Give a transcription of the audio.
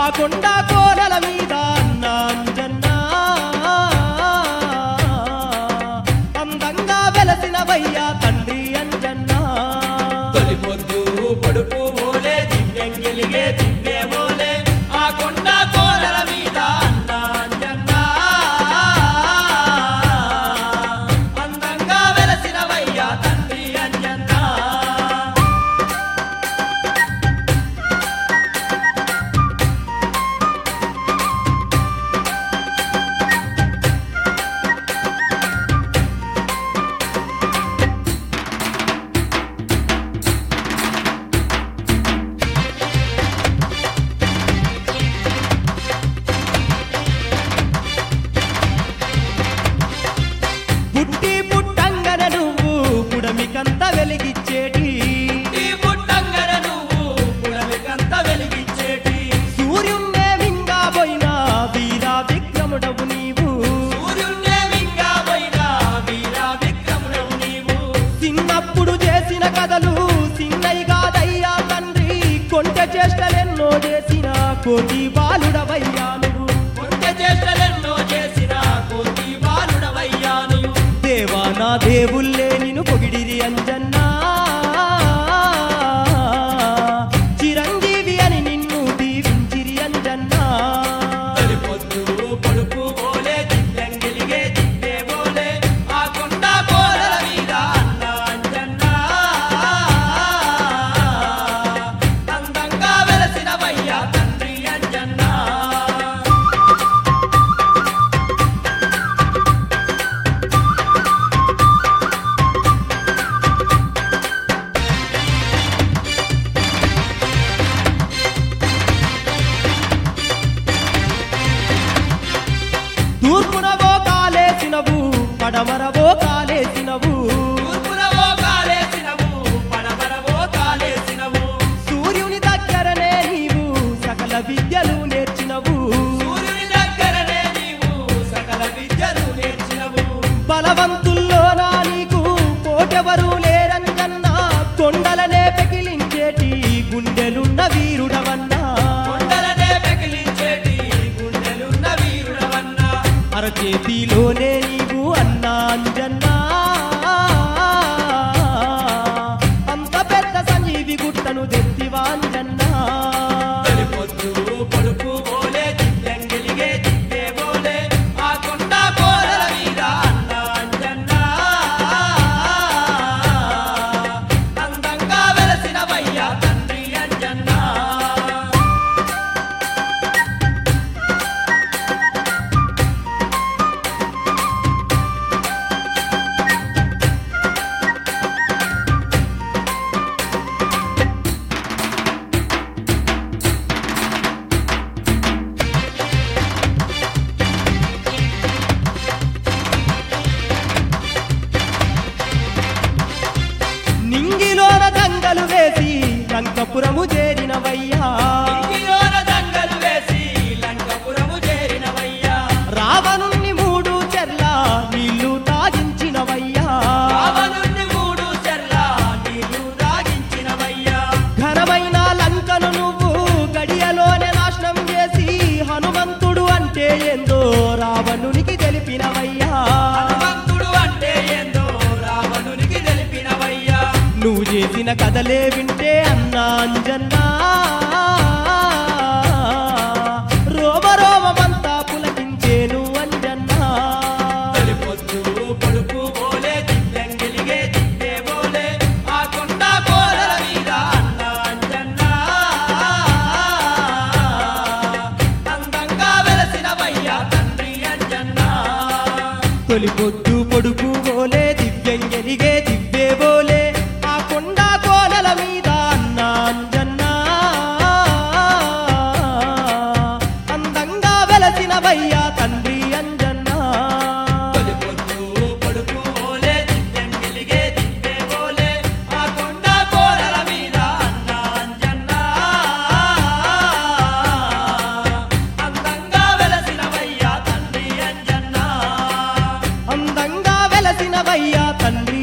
ఆ కొండ కోరల మీద అన్న అంజన్నా అందంగా వెలసినవయ్యా తండ్రి అంజన్నా తొలి పొద్దు పొడుపు ఓలే దివ్యంగిలిగే దివ్యే ఓలే ఆ కొండ కోరల మీద అన్న అంజన్నా అందంగా వెలసినవయ్యా తండ్రి అంజన్నా పుట్టి పుట్టంగన నువ్వు పుడమికంత వెలిగిచ్చేటి ఈ పుట్టంగన నువ్వు పుడమికంత వెలిగించేటి సూర్యున్నే మింగా పోయినా వీరా విక్రముడవు నీవు సూర్యున్నే మింగా పోయినా వీర విక్రముడవు నీవు చిన్నప్పుడు చేసిన కథలు చిన్నయిగాదయ్యా తండ్రి కొంట చేష్టలెన్నో చేసిన కోటి బాలుడవయ్యా నువ్వు కొంత చేష్టలెన్నో చేసిన కోటి బాలుడవయ్యా నీవు దేవా నా దేవుళ్ళే నిన్ను పొగిడిరి అంజన్నా చిరంజీవి అని నిన్ను దీవించిరి అంజన్నా తొలి పొద్దు పొడుపు ఓలే దివ్యంగిలిగే దివ్యే ఓలే ఆ కొండ కోరల మీద అన్న అంజన్నా అందంగా వెలసినవయ్యా తండ్రి అంజన్నా తూర్పునవో కాలేసినవు పడమరవో కాలేసినవు తూర్పునవో కాలేసినవు పడమరవో కాలేసినవు సూర్యుని దగ్గరనే నీవు సకల విద్యలు నేర్చినవు సూర్యుని దగ్గరనే నీవు సకల విద్యలు నేర్చినవు బలవంతుల్లోనా నీకు కోటెవరు లేరంజన్నా కొండలనే పెకిలించేటి గుండెలున్న వీరుడవన్నా కొండలనే పెకిలించేటి గుండెలున్న వీరుడవన్నా అరచేతిలోనే నీవు అన్నా అంజన్నా అంత పెద్ద సంజీవి గుట్టను తెత్తివాంజన్నా తొలి పొద్దు పొడుపు ఓలే దివ్యంగిలిగే దివ్యే ఓలే ఆ కొండ కోరల మీద అన్న అంజన్నా అందంగా వెలసినవయ్యా తండ్రి అంజన్నా నింగిలోన దంగలు వేసి లంకపురము చేరినవయ్యా ఇంగిలోన దంగలు వేసి లంకపురము చేరినవయ్యా రావణుణ్ణి మూడు చెర్ల నీళ్లు తాగించినవయ్యా రావణుణ్ణి మూడు చెర్ల నీళ్లు తాగించినవయ్యా ఘనమైన లంకను నువ్వు గడియలోనే నాశనం చేసి హనుమంతుడు అంటే ఏందో రావణునికి తెలిపినవయ్యా హనుమంతుడు అంటే ఏందో రావణునికి తెలిపినవయ్యా నువ్వు చేసిన కథలే వింటే అన్నా అంజన్నా రోమ రోమమంతా పులకించేను అంజన్నా తొలి పొద్దు పొడుపు ఓలే దివ్యంగిలిగే దివ్యే ఓలే ఆ కొండ కోరల మీద అన్న అంజన్నా అందంగా వెలసినవయ్యా తండ్రి అంజన్నా తొలి పొద్దు పొడుపు బోలే దివ్యంగెలిగే దివ్వే బోలే ఆ కొండ కోలల మీద అన్న అంజన్నా అందంగా వెలసినవయ్యా తండ్రి అంజన్నా తొలి పొద్దు పొడుపు ఓలే దివ్యంగిలిగే దివ్యే ఓలే ఆ కొండ కోరల మీద అన్న అంజన్నా అందంగా వెలసినవయ్యా తండ్రి అంజన్నా అందంగా వెలసినవయ్యా తండ్రి